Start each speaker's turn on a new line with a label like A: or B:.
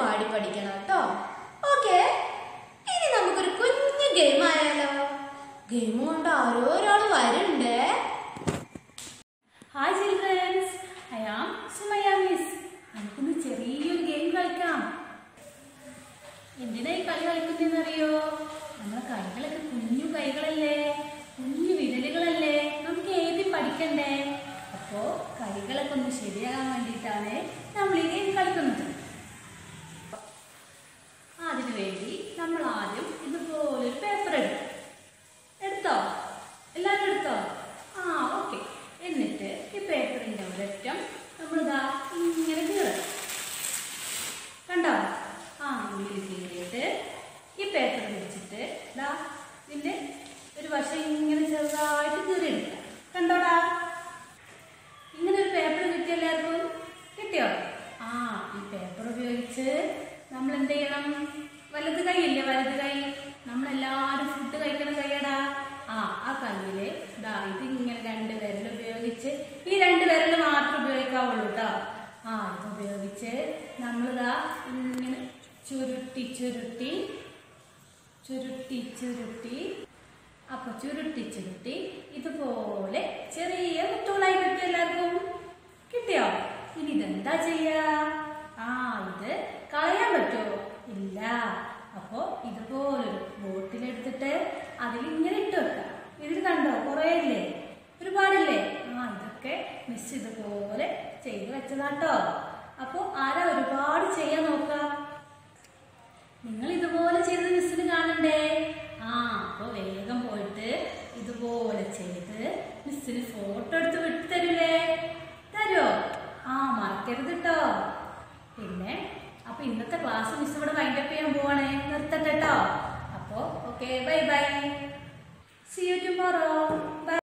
A: പാടി പഠിക്കണം കേട്ടോ ഓക്കെ ഇനി നമുക്കൊരു കുഞ്ഞു ഗെയിം ആയാലോ ഗെയിം കൊണ്ട് ആരോ ഒരാൾ വരുന്നുണ്ടേ
B: hi children's I am Sumayya miss നമുക്കൊന്ന് ചെറിയൊരു ഗെയിം കളിക്കാം എന്തിനാ ഈ കളി കളിക്കുന്നതെന്നറിയോ നമ്മളെ കൈകളൊക്കെ കുഞ്ഞു കൈകളല്ലേ കുഞ്ഞു വിരലുകളല്ലേ നമുക്ക് എഴുതി പഠിക്കണ്ടേ അപ്പോ കൈകളൊക്കെ ഒന്ന് ശരിയാകാൻ വേണ്ടിയിട്ടാണ് നമ്മൾ ഈ ഗെയിം കളിക്കുന്നത് അതിനു വേണ്ടി നമ്മൾ ആദ്യം ഇതുപോലൊരു പേപ്പർ എടുക്കും എടുത്തോ എല്ലാവരും എടുത്തോ ആ ഓക്കെ എന്നിട്ട് ഈ പേപ്പറിന്റെ ഒരറ്റം നമ്മളിതാ ഇങ്ങനെ കീറും കണ്ടോ ആ ഇങ്ങനെ കീറിയിട്ട് ഈ പേപ്പർ പിടിച്ചിട്ട് ദാ ഇതിന്റെ ഒരു വശം ഇങ്ങനെ ചെറുതായിട്ട് കീറിയെടുക്കുക കണ്ടോടാ ഇങ്ങനെ ഒരു പേപ്പർ കിട്ടിയ എല്ലാവർക്കും കിട്ടിയോ ആ ഈ പേപ്പർ ഉപയോഗിച്ച് നമ്മൾ എന്ത് ചെയ്യണം വലത് കൈയില്ലേ വലത് കൈ നമ്മളെല്ലാവരും ഫുഡ് കഴിക്കണ കൈയടാ ആ ആ കയ്യില് ഇതാ ഇത് ഇങ്ങനെ രണ്ട് വിരൽ ഉപയോഗിച്ച് ഈ രണ്ട് വിരൽ മാത്രം ഉപയോഗിക്കാവുള്ളൂ കേട്ടോ ആ ഇത് ഉപയോഗിച്ച് നമ്മളിതാ ഇങ്ങനെ ചുരുട്ടി ചുരുട്ടി ചുരുട്ടി ചുരുട്ടി അപ്പൊ ചുരുട്ടി ചുരുട്ടി ഇതുപോലെ ചെറിയ മുത്തുകളായി കിട്ടിയ എല്ലാവർക്കും കിട്ടിയോ ഇനി ഇതെന്താ ചെയ്യാ ആ ഇത് കളയാൻ പറ്റുമോ ഇല്ല അപ്പോ ഇതുപോലൊരു ബോട്ടിലെടുത്തിട്ട് അതിൽ ഇങ്ങനെ ഇട്ട് വെക്കാം ഇതിൽ കണ്ടോ കുറേ ഇല്ലേ ഒരുപാടില്ലേ ആ ഇതൊക്കെ മിസ് ഇതുപോലെ ചെയ്ത് വെച്ചതാട്ടോ അപ്പോ ആരാ ഒരുപാട് ചെയ്യാൻ നോക്കാം നിങ്ങൾ ഇതുപോലെ ചെയ്ത് മിസ്സിന് കാണണ്ടേ ആ അപ്പൊ വേഗം പോയിട്ട് ഇതുപോലെ ചെയ്ത് മിസ്സിന് ഫോട്ടോ എടുത്ത് വിട്ടു തരൂലേ തരുമോ ആ മറക്കരുത് കേട്ടോ പിന്നെ അപ്പൊ ഇന്നത്തെ ക്ലാസ് മിസ് ഇവിടെ വൈൻഡപ്പ് ചെയ്യാൻ പോവാണേ നിർത്തട്ടെ കേട്ടോ അപ്പോ okay bye bye see you tomorrow by